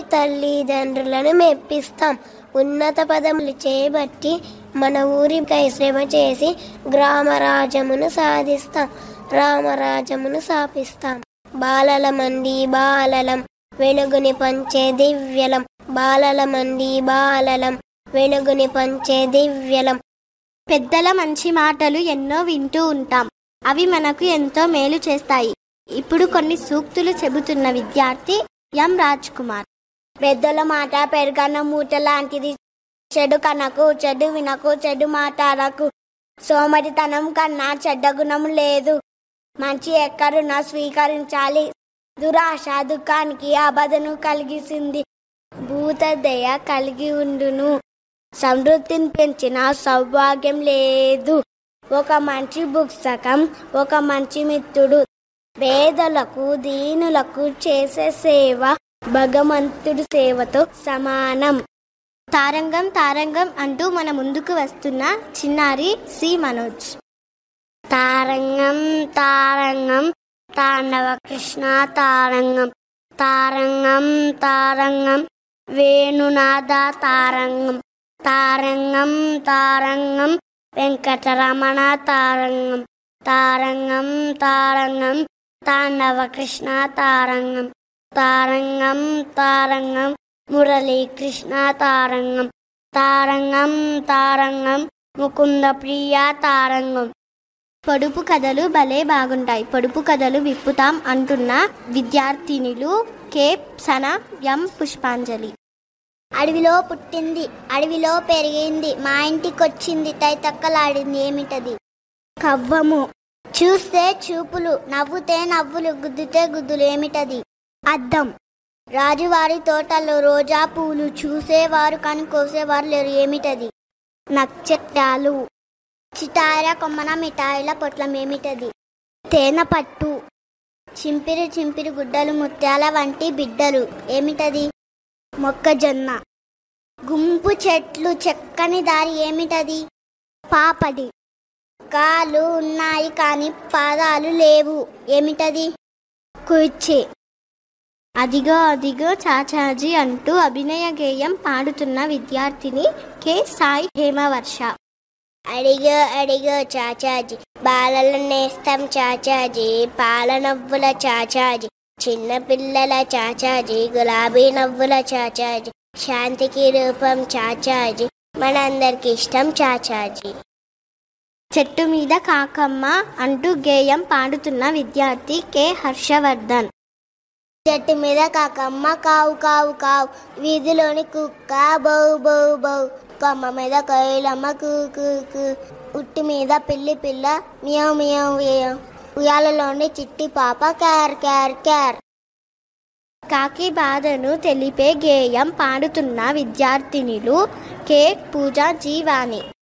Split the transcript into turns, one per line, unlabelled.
తల్లిదండ్రులను మెప్పిస్తాం ఉన్నత పదములు చేపట్టి మన ఊరికై శ్రమ చేసి గ్రామరాజమును సాధిస్తాం రామరాజమును స్థాపిస్తాం బాలల మంది బాలలం వెలుగుని పంచే దివ్యలం బాలల మంది బాలలం వెలుగుని పంచే దివ్యలం
పెద్దల మంచి మాటలు ఎన్నో వింటూ ఉంటాం అవి మనకు ఎంతో మేలు చేస్తాయి ఇప్పుడు కొన్ని సూక్తులు చెబుతున్న విద్యార్థి ఎం రాజ్ కుమార్
పెద్దల మాట పెరగన్న మూట లాంటిది చెడు కనకు చెడు వినకు చెడు మాటలకు సోమరితనం కన్నా చెడ్డ గుణం లేదు మంచి ఎక్కడున్నా స్వీకరించాలి దురాశ దుఃఖానికి ఆపదను కలిగిసింది భూతదయ కలిగి ఉండును సమృద్ధిని పెంచిన సౌభాగ్యం లేదు ఒక మంచి పుస్తకం ఒక మంచి మిత్రుడు పేదలకు దీనులకు చేసే సేవ భగవంతుడి సేవతో సమానం
తారంగం తారంగం అంటూ మన ముందుకు వస్తున్న చిన్నారి సి మనోజ్
తారంగం తారంగం తాండవ కృష్ణ తారంగం తారంగం తారంగం వేణునాద తారంగం తారంగం తారంగం వెంకటరమణ తారంగం తారంగం తారంగం తాండవ కృష్ణ తారంగం తారంగం తారంగం మురళీకృష్ణ తారంగం తారంగం తారంగం ముకుంద ప్రియ తారంగం
పొడుపు కథలు భలే బాగుంటాయి పొడుపు కథలు విప్పుతాం అంటున్న విద్యార్థినులు కె సన ఎం పుష్పాంజలి
అడవిలో పుట్టింది అడవిలో పెరిగింది మా ఇంటికొచ్చింది తైతక్కలాడింది ఏమిటది కవ్వము చూస్తే చూపులు నవ్వుతే నవ్వులు గుద్దితే గుద్దులు ఏమిటది అద్దం రాజువారి తోటలో రోజా పూలు చూసేవారు కానీ కోసేవారు లేరు ఏమిటది నక్షత్రాలు చిటార కొమ్మన మిఠాయిల పొట్లం ఏమిటది తేనె పట్టు చింపిరి చింపిరి గుడ్డలు ముత్యాల వంటి బిడ్డలు ఏమిటది మొక్కజొన్న గుంపు చెట్లు చెక్కని దారి ఏమిటది పాపడి కాళ్ళు ఉన్నాయి కానీ పాదాలు లేవు ఏమిటది కుర్చీ
అదిగో అదిగో చాచాజీ అంటూ అభినయ గేయం పాడుతున్న విద్యార్థిని కె సాయి హేమవర్ష
అడిగో అడిగో చాచాజీ బాలల నేస్తం చాచాజీ పాల నవ్వుల చాచాజీ చిన్న పిల్లల చాచాజీ గులాబీ నవ్వుల చాచాజీ శాంతికి రూపం చాచాజీ మనందరికి ఇష్టం చాచాజీ
చెట్టు మీద కాకమ్మ అంటూ గేయం పాడుతున్న విద్యార్థి కె హర్షవర్ధన్
చెట్టు మీద కాకమ్మ కావు కావు కావు వీధిలోని కుక్క బౌ బౌ బౌ కొమ్మ మీద కోయిలమ్మ కూ కూ కూ ఉట్టి మీద పిల్లి పిల్ల మియావ్ మియావ్ మియావ్ ఉయ్యాలలోని చిట్టి పాప క్యార్ క్యార్ క్యార్
కాకి బాధను తెలిపే గేయం పాడుతున్న విద్యార్థినులు కె పూజ జీవాని